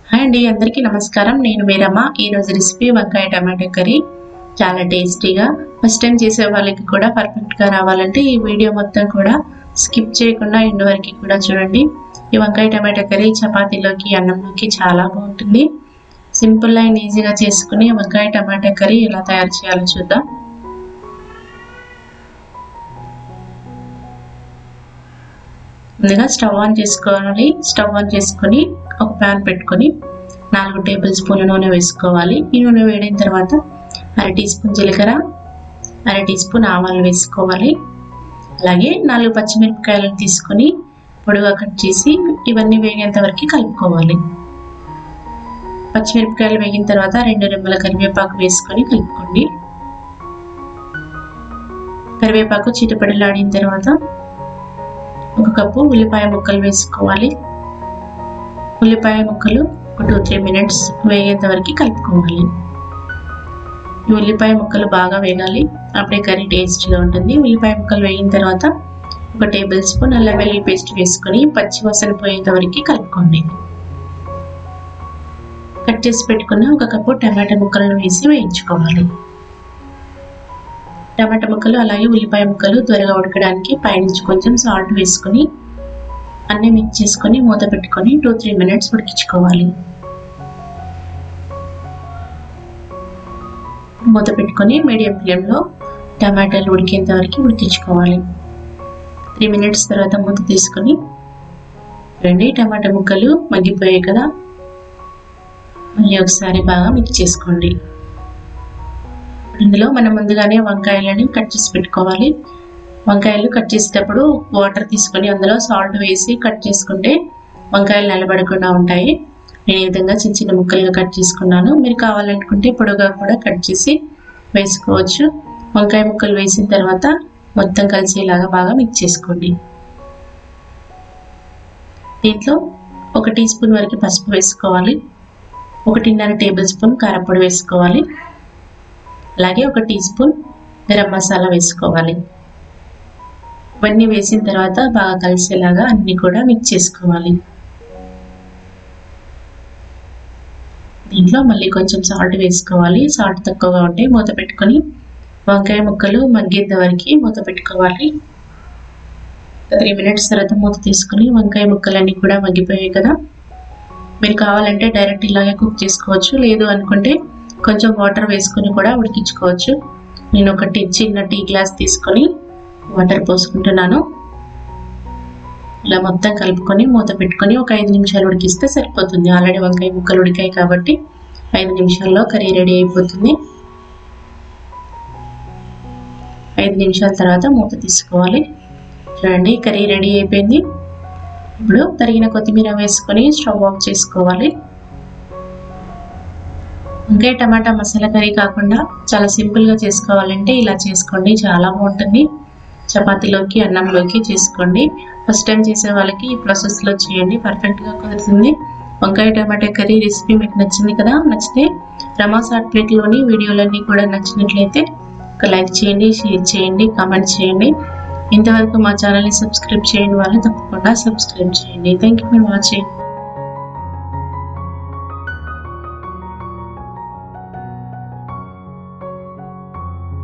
hi అండి అందరికీ నమస్కారం నేను మీరమ్మ ఈరోజు రెసిపీ వంకాయ టమాటో కర్రీ చాలా టేస్టీగా ఫస్ట్ టైం చేసే వాళ్ళకి కూడా పర్ఫెక్ట్గా రావాలంటే ఈ వీడియో మొత్తం కూడా స్కిప్ చేయకుండా ఎండ్ వరకు కూడా చూడండి ఈ వంకాయ టమాటో కర్రీ చపాతీలోకి అన్నంలోకి చాలా బాగుంటుంది సింపుల్ అండ్ ఈజీగా చేసుకుని వంకాయ టమాటో కర్రీ ఎలా తయారు చేయాలో చూద్దాం ముందుగా స్టవ్ ఆన్ చేసుకోవాలి స్టవ్ ఆన్ చేసుకొని ఒక ప్యాన్ పెట్టుకొని నాలుగు టేబుల్ స్పూన్ల నూనె వేసుకోవాలి ఈ నూనె వేడిన తర్వాత అర టీ స్పూన్ జీలకర్ర అర టీ స్పూన్ ఆవాలు వేసుకోవాలి అలాగే నాలుగు పచ్చిమిరపకాయలను తీసుకొని పొడిగా కట్ చేసి ఇవన్నీ వేగేంత వరకు కలుపుకోవాలి పచ్చిమిరపకాయలు వేగిన తర్వాత రెండు రెమ్మల కరివేపాకు వేసుకొని కలుపుకోండి కరివేపాకు చిటపడిలాడిన తర్వాత ఒక కప్పు ఉల్లిపాయ ముక్కలు వేసుకోవాలి ఉల్లిపాయ ముక్కలు ఒక టూ త్రీ మినిట్స్ వేగేంత వరకు కలుపుకోవాలి ఈ ఉల్లిపాయ ముక్కలు బాగా వేగాలి అప్పుడే కర్రీ టేస్ట్గా ఉంటుంది ఉల్లిపాయ ముక్కలు వేగిన తర్వాత ఒక టేబుల్ స్పూన్ అల్లం వెల్లుల్లి పేస్ట్ వేసుకొని పచ్చి వాసన పోయేంత వరకు కలుపుకోండి కట్ చేసి పెట్టుకున్న ఒక కప్పు టమాటా ముక్కలను వేసి వేయించుకోవాలి టమాటా ముక్కలు అలాగే ఉల్లిపాయ ముక్కలు త్వరగా ఉడకడానికి పైనుంచి కొంచెం సాల్ట్ వేసుకొని అన్నీ మిక్స్ చేసుకొని మూత పెట్టుకొని టూ త్రీ మినిట్స్ ఉడికించుకోవాలి మూత పెట్టుకొని మీడియం ఫ్లేమ్లో టమాటాలు ఉడికేంత వరకు ఉడికించుకోవాలి త్రీ మినిట్స్ తర్వాత మూత తీసుకొని రండి టమాటా ముక్కలు మగ్గిపోయాయి కదా మళ్ళీ ఒకసారి బాగా మిక్స్ చేసుకోండి ఇందులో మనం ముందుగానే వంకాయలని కట్ చేసి పెట్టుకోవాలి వంకాయలు కట్ చేసేటప్పుడు వాటర్ తీసుకొని అందులో సాల్ట్ వేసి కట్ చేసుకుంటే వంకాయలు నిలబడకుండా ఉంటాయి నేను ఈ విధంగా చిన్న చిన్న ముక్కలుగా కట్ చేసుకున్నాను మీరు కావాలనుకుంటే పొడుగా కూడా కట్ చేసి వేసుకోవచ్చు వంకాయ ముక్కలు వేసిన తర్వాత మొత్తం కలిసేలాగా బాగా మిక్స్ చేసుకోండి దీంట్లో ఒక టీ స్పూన్ వరకు పసుపు వేసుకోవాలి ఒకటిన్నర టేబుల్ స్పూన్ కారపొడి వేసుకోవాలి అలాగే ఒక టీ స్పూన్ గరం మసాలా వేసుకోవాలి ఇవన్నీ వేసిన తర్వాత బాగా కలిసేలాగా అన్ని కూడా మిక్స్ చేసుకోవాలి దీంట్లో మళ్ళీ కొంచెం సాల్ట్ వేసుకోవాలి సాల్ట్ తక్కువగా ఉంటే మూత పెట్టుకొని వంకాయ ముక్కలు మగ్గేంత వరకు మూత పెట్టుకోవాలి త్రీ మినిట్స్ తర్వాత మూత తీసుకొని వంకాయ ముక్కలన్నీ కూడా మగ్గిపోయాయి కదా మీరు కావాలంటే డైరెక్ట్ ఇలాగే కుక్ చేసుకోవచ్చు లేదు అనుకుంటే కొంచెం వాటర్ వేసుకొని కూడా ఉడికించుకోవచ్చు నేను ఒక టీ చిన్న టీ గ్లాస్ తీసుకొని వాటర్ పోసుకుంటున్నాను ఇలా మొత్తం కలుపుకొని మూత పెట్టుకొని ఒక ఐదు నిమిషాలు ఉడికిస్తే సరిపోతుంది ఆల్రెడీ వంకాయ ముక్కలు ఉడికాయి కాబట్టి ఐదు నిమిషాల్లో కర్రీ రెడీ అయిపోతుంది ఐదు నిమిషాల తర్వాత మూత తీసుకోవాలి చూడండి కర్రీ రెడీ అయిపోయింది ఇప్పుడు తరిగిన కొత్తిమీర వేసుకొని స్టవ్ ఆఫ్ చేసుకోవాలి వంకాయ టమాటా మసాలా కర్రీ కాకుండా చాలా సింపుల్గా చేసుకోవాలంటే ఇలా చేసుకోండి చాలా బాగుంటుంది చపాతీలోకి అన్నంలోకి చేసుకోండి ఫస్ట్ టైం చేసే వాళ్ళకి ఈ ప్రాసెస్లో చేయండి పర్ఫెక్ట్గా కుదురుతుంది వంకాయ టమాటా కర్రీ రెసిపీ మీకు నచ్చింది కదా నచ్చితే రమా సాట్ ప్లేట్లోని వీడియోలన్నీ కూడా నచ్చినట్లయితే ఒక లైక్ చేయండి షేర్ చేయండి కామెంట్ చేయండి ఇంతవరకు మా ఛానల్ని సబ్స్క్రైబ్ చేయండి వాళ్ళు తప్పకుండా సబ్స్క్రైబ్ చేయండి థ్యాంక్ యూ ఫర్ వాచింగ్